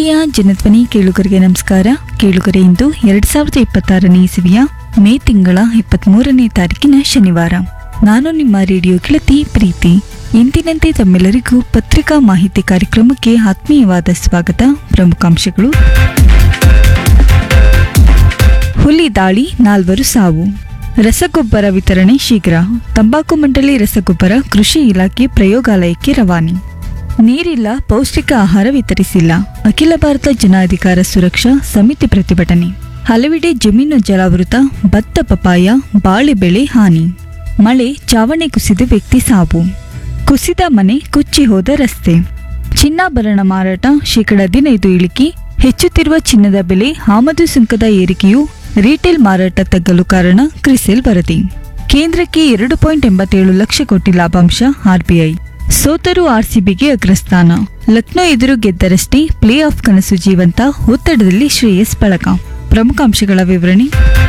ಪ್ರೀತಿಯ ಜನಧ್ವನಿ ಕೇಳುಗರಿಗೆ ನಮಸ್ಕಾರ ಕೇಳುಗರೆ ಇಂದು ಎರಡ್ ಸಾವಿರದ ಇಪ್ಪತ್ತಾರನೇ ಇಸವಿಯ ಮೇ ತಿಂಗಳ ಇಪ್ಪತ್ಮೂರನೇ ತಾರೀಕಿನ ಶನಿವಾರ ನಾನು ನಿಮ್ಮ ರೇಡಿಯೋ ಗೆಳತಿ ಪ್ರೀತಿ ಇಂದಿನಂತೆ ತಮ್ಮೆಲ್ಲರಿಗೂ ಪತ್ರಿಕಾ ಮಾಹಿತಿ ಕಾರ್ಯಕ್ರಮಕ್ಕೆ ಆತ್ಮೀಯವಾದ ಸ್ವಾಗತ ಪ್ರಮುಖಾಂಶಗಳು ಹುಲಿ ದಾಳಿ ನಾಲ್ವರು ಸಾವು ರಸಗೊಬ್ಬರ ವಿತರಣೆ ಶೀಘ್ರ ತಂಬಾಕು ಮಂಡಳಿ ರಸಗೊಬ್ಬರ ಕೃಷಿ ಇಲಾಖೆ ಪ್ರಯೋಗಾಲಯಕ್ಕೆ ರವಾನೆ ನೀರಿಲ್ಲ ಪೌಷ್ಟಿಕ ಆಹಾರ ವಿತರಿಸಿಲ್ಲ ಅಖಿಲ ಭಾರತ ಜನ ಅಧಿಕಾರ ಸುರಕ್ಷಾ ಸಮಿತಿ ಪ್ರತಿಭಟನೆ ಹಲವೆಡೆ ಜಮೀನು ಜಲಾವೃತ ಭತ್ತ ಪಪಾಯ ಬಾಳೆ ಬೆಳೆ ಹಾನಿ ಮಳೆ ಚಾವಣಿ ಕುಸಿದು ವ್ಯಕ್ತಿ ಸಾವು ಕುಸಿದ ಮನೆ ಕುಚ್ಚಿ ಹೋದ ರಸ್ತೆ ಚಿನ್ನಾಭರಣ ಮಾರಾಟ ಶೇಕಡ ಹದಿನೈದು ಇಳಿಕೆ ಹೆಚ್ಚುತ್ತಿರುವ ಚಿನ್ನದ ಬೆಲೆ ಆಮದು ಸುಂಕದ ಏರಿಕೆಯು ರಿಟೇಲ್ ಮಾರಾಟ ತಗ್ಗಲು ಕಾರಣ ಕ್ರಿಸೆಲ್ ವರದಿ ಕೇಂದ್ರಕ್ಕೆ ಎರಡು ಪಾಯಿಂಟ್ ಎಂಬತ್ತೇಳು ಲಕ್ಷ ಕೋಟಿ ಲಾಭಾಂಶ ಆರ್ಬಿಐ ಸೋತರು ಆರ್ಸಿಬಿಗೆ ಅಗ್ರಸ್ಥಾನ ಲಕ್ನೋ ಎದುರು ಗೆದ್ದರಷ್ಟೇ ಪ್ಲೇ ಆಫ್ ಕನಸು ಜೀವಂತ ಒತ್ತಡದಲ್ಲಿ ಶ್ರೇಯಸ್ ಬಳಕ ಪ್ರಮುಖ ಅಂಶಗಳ ವಿವರಣೆ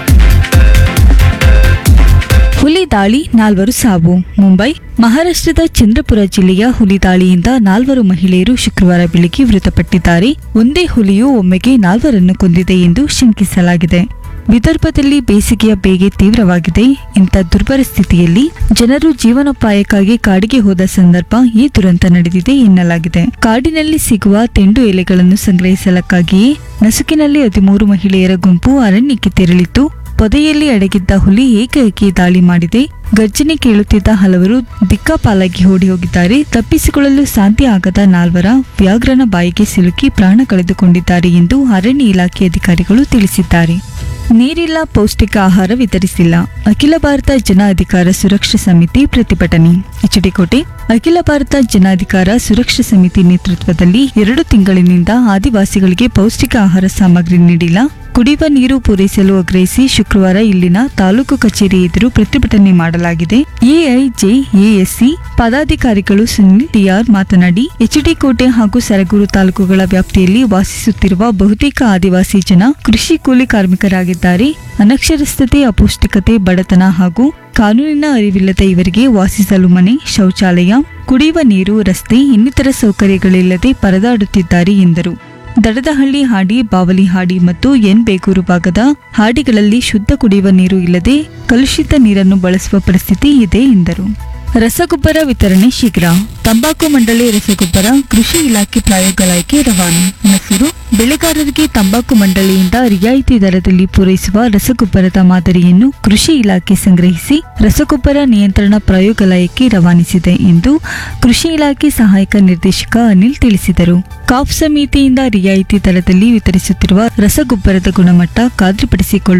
ಹುಲಿ ದಾಳಿ ನಾಲ್ವರು ಸಾವು ಮುಂಬೈ ಮಹಾರಾಷ್ಟ್ರದ ಚಂದ್ರಪುರ ಜಿಲ್ಲೆಯ ಹುಲಿ ದಾಳಿಯಿಂದ ನಾಲ್ವರು ಮಹಿಳೆಯರು ಶುಕ್ರವಾರ ಬೆಳಿಗ್ಗೆ ಮೃತಪಟ್ಟಿದ್ದಾರೆ ಒಂದೇ ಹುಲಿಯು ಒಮ್ಮೆಗೆ ನಾಲ್ವರನ್ನು ಕೊಂದಿದೆ ಎಂದು ಶಂಕಿಸಲಾಗಿದೆ ವಿದರ್ಭದಲ್ಲಿ ಬೇಸಿಗೆಯ ಬೇಗೆ ತೀವ್ರವಾಗಿದೆ ಇಂಥ ದುರ್ಬರ ಸ್ಥಿತಿಯಲ್ಲಿ ಜನರು ಜೀವನೋಪಾಯಕ್ಕಾಗಿ ಕಾಡಿಗೆ ಹೋದ ಸಂದರ್ಭ ಈ ದುರಂತ ನಡೆದಿದೆ ಎನ್ನಲಾಗಿದೆ ಕಾಡಿನಲ್ಲಿ ಸಿಗುವ ತೆಂಡು ಎಲೆಗಳನ್ನು ಸಂಗ್ರಹಿಸಲಕ್ಕಾಗಿಯೇ ನಸುಕಿನಲ್ಲಿ ಹದಿಮೂರು ಮಹಿಳೆಯರ ಗುಂಪು ಅರಣ್ಯಕ್ಕೆ ತೆರಳಿತ್ತು ಪೊದೆಯಲ್ಲಿ ಅಡಗಿದ್ದ ಹುಲಿ ಏಕಾಏಕಿ ದಾಳಿ ಮಾಡಿದೆ ಗರ್ಜನೆ ಕೇಳುತ್ತಿದ್ದ ಹಲವರು ದಿಕ್ಕಾಪಾಲಾಗಿ ಓಡಿ ಹೋಗಿದ್ದಾರೆ ತಪ್ಪಿಸಿಕೊಳ್ಳಲು ಸಾಧ್ಯ ಆಗದ ನಾಲ್ವರ ವ್ಯಾಘ್ರನ ಬಾಯಿಗೆ ಸಿಲುಕಿ ಪ್ರಾಣ ಕಳೆದುಕೊಂಡಿದ್ದಾರೆ ಎಂದು ಅರಣ್ಯ ಇಲಾಖೆ ಅಧಿಕಾರಿಗಳು ತಿಳಿಸಿದ್ದಾರೆ ನೀರಿಲ್ಲ ಪೌಷ್ಟಿಕ ಆಹಾರ ವಿತರಿಸಿಲ್ಲ ಅಖಿಲ ಭಾರತ ಜನ ಅಧಿಕಾರ ಸುರಕ್ಷಾ ಸಮಿತಿ ಪ್ರತಿಭಟನೆ ಎಚ್ಡಿಕೋಟೆ ಅಖಿಲ ಭಾರತ ಜನಾಧಿಕಾರ ಸುರಕ್ಷಾ ಸಮಿತಿ ನೇತೃತ್ವದಲ್ಲಿ ಎರಡು ತಿಂಗಳಿನಿಂದ ಆದಿವಾಸಿಗಳಿಗೆ ಪೌಷ್ಟಿಕ ಆಹಾರ ಸಾಮಗ್ರಿ ನೀಡಿಲ್ಲ ಕುಡಿಯುವ ನೀರು ಪೂರೈಸಲು ಆಗ್ರಹಿಸಿ ಶುಕ್ರವಾರ ಇಲ್ಲಿನ ತಾಲೂಕು ಕಚೇರಿ ಎದುರು ಪ್ರತಿಭಟನೆ ಮಾಡಲಾಗಿದೆ ಎಐಜೆಎಎಸ್ಸಿ ಪದಾಧಿಕಾರಿಗಳು ಸುನಿಲ್ ಟಿಆರ್ ಮಾತನಾಡಿ ಎಚ್ಡಿ ಕೋಟೆ ಹಾಗೂ ಸರಗೂರು ತಾಲೂಕುಗಳ ವ್ಯಾಪ್ತಿಯಲ್ಲಿ ವಾಸಿಸುತ್ತಿರುವ ಬಹುತೇಕ ಆದಿವಾಸಿ ಜನ ಕೃಷಿ ಕೂಲಿ ಕಾರ್ಮಿಕರಾಗಿದ್ದಾರೆ ಅನಕ್ಷರಸ್ಥತೆ ಅಪೌಷ್ಟಿಕತೆ ಬಡತನ ಹಾಗೂ ಕಾನೂನಿನ ಅರಿವಿಲ್ಲದ ಇವರಿಗೆ ವಾಸಿಸಲು ಮನೆ ಶೌಚಾಲಯ ಕುಡಿಯುವ ನೀರು ರಸ್ತೆ ಇನ್ನಿತರ ಸೌಕರ್ಯಗಳಿಲ್ಲದೆ ಪರದಾಡುತ್ತಿದ್ದಾರೆ ಎಂದರು ದಡದಹಳ್ಳಿ ಹಾಡಿ ಬಾವಲಿ ಹಾಡಿ ಮತ್ತು ಎನ್ ಬೇಗೂರು ಭಾಗದ ಹಾಡಿಗಳಲ್ಲಿ ಶುದ್ಧ ಕುಡಿಯುವ ನೀರು ಇಲ್ಲದೆ ಕಲುಷಿತ ನೀರನ್ನು ಬಳಸುವ ಪರಿಸ್ಥಿತಿ ಇದೆ ಎಂದರು ರಸಗೊಬ್ಬರ ವಿತರಣೆ ಶೀಘ್ರ ತಂಬಾಕು ಮಂಡಳಿ ರಸಗೊಬ್ಬರ ಕೃಷಿ ಇಲಾಖೆ ಪ್ರಯೋಗಾಲಯಕ್ಕೆ ರವಾನೆ ಮಸೂರು ಬೆಳೆಗಾರರಿಗೆ ತಂಬಾಕು ಮಂಡಳಿಯಿಂದ ರಿಯಾಯಿತಿ ದರದಲ್ಲಿ ಪೂರೈಸುವ ರಸಗೊಬ್ಬರದ ಮಾದರಿಯನ್ನು ಕೃಷಿ ಇಲಾಖೆ ಸಂಗ್ರಹಿಸಿ ರಸಗೊಬ್ಬರ ನಿಯಂತ್ರಣ ಪ್ರಯೋಗಾಲಯಕ್ಕೆ ರವಾನಿಸಿದೆ ಎಂದು ಕೃಷಿ ಇಲಾಖೆ ಸಹಾಯಕ ನಿರ್ದೇಶಕ ಅನಿಲ್ ತಿಳಿಸಿದರು ಕಾಫ್ ಸಮಿತಿಯಿಂದ ರಿಯಾಯಿತಿ ದರದಲ್ಲಿ ವಿತರಿಸುತ್ತಿರುವ ರಸಗೊಬ್ಬರದ ಗುಣಮಟ್ಟ ಖಾತ್ರಿಪಡಿಸಿಕೊಳ್ಳುವ